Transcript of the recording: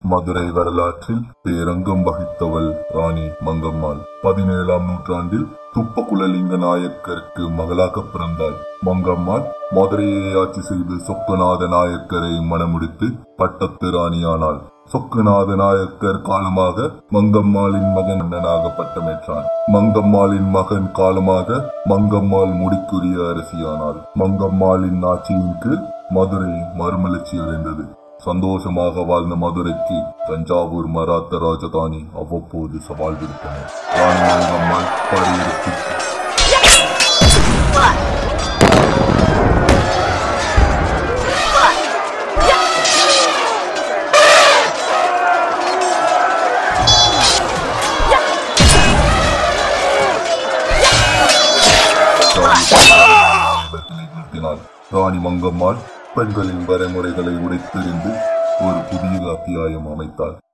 மதுரை வரலாற்றில் பேரங்கம் வகித்தவள் ராணி மங்கம்மாள் பதினேழாம் நூற்றாண்டில் துப்பகுலலிங்க நாயக்கருக்கு மகளாக பிறந்தாள் மங்கம்மாள் மதுரையை ஆட்சி செய்து சொக்கநாத நாயக்கரை மணமுடித்து பட்டத்து ராணியானாள் சொக்கநாத நாயக்கர் காலமாக மங்கம்மாளின் மகன் அண்ணனாக பட்டமேற்றான் மங்கம்மாளின் மகன் காலமாக மங்கம்மாள் முடிக்குரிய அரசியானாள் மங்கம்மாளின் ஆட்சியின் கீழ் மதுரை மறுமலர்ச்சி அடைந்தது சந்தோஷமாக வாழ்ந்த மதுரைக்கு தஞ்சாவூர் மராத்த ராஜதானி அவ்வப்போது சவால் விடுத்தனர் ராணி மங்கம்மாள் படையெடுத்து நிறுத்தினாள் ராணி மங்கம்மாள் பெண்களின் வரைமுறைகளை உடைத்தெறிந்து ஒரு புதிய அத்தியாயம் அமைத்தாள்